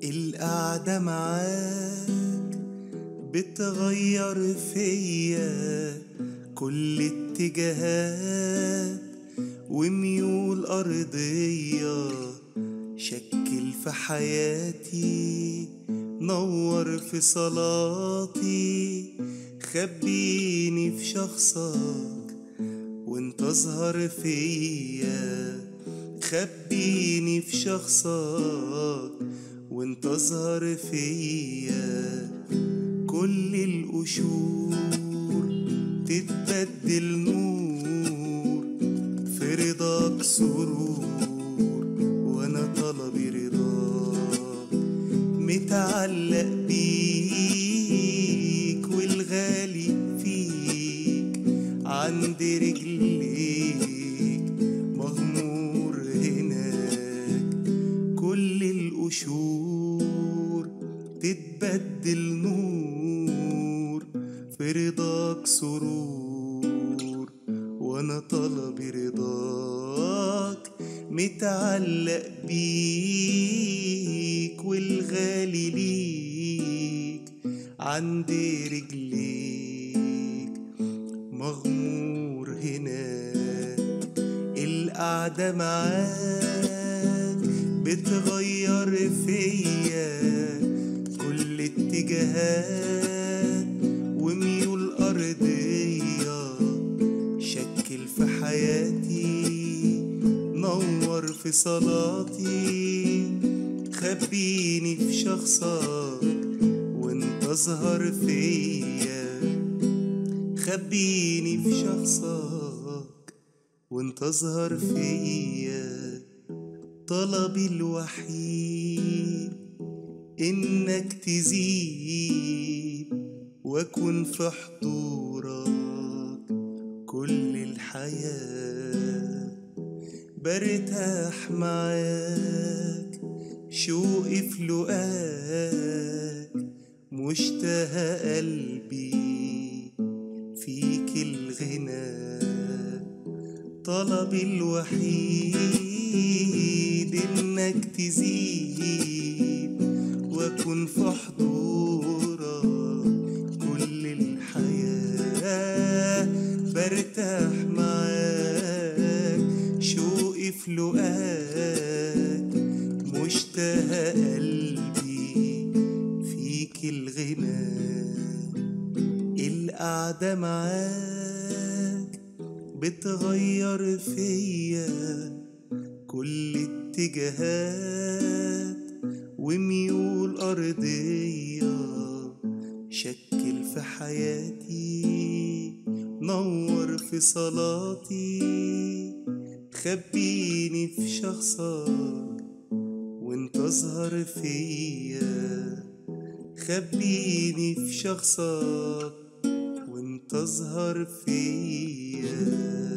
القعدة معاك بتغير فيا كل اتجاهات وميول أرضية شكل في حياتي نور في صلاتي خبيني في شخصك وانت اظهر فيا خبيني في شخصك وانت اظهر فيا كل القشور تتبدل نور في رضاك سرور وانا طلبي رضاك متعلق بيك والغالي فيك عند رجليك مغمور هناك كل القشور تتبدل نور في رضاك سرور وانا طلبي رضاك متعلق بيك والغالي ليك عند رجليك مغمور هناك القعدة معاك بتغير فيا كل اتجاهات وميول أرضية شكل في حياتي نور في صلاتي خبيني في شخصك وانت اظهر فيا خبيني في شخصك وانت اظهر فيا طلبي الوحيد انك تزيد واكون في حضورك كل الحياه برتاح معاك شوقي في لقاك مشتهى قلبي فيك الغنى طلبي الوحيد انك تزيد واكون في حضورك كل الحياة برتاح معاك شوقي في لقاك مشتهى قلبي فيك الغنى القعدة معاك بتغير فيا كل اتجاهات وميول أرضية شكل في حياتي نور في صلاتي خبيني في شخصك وانت اظهر فيا خبيني في شخصك وانت اظهر فيا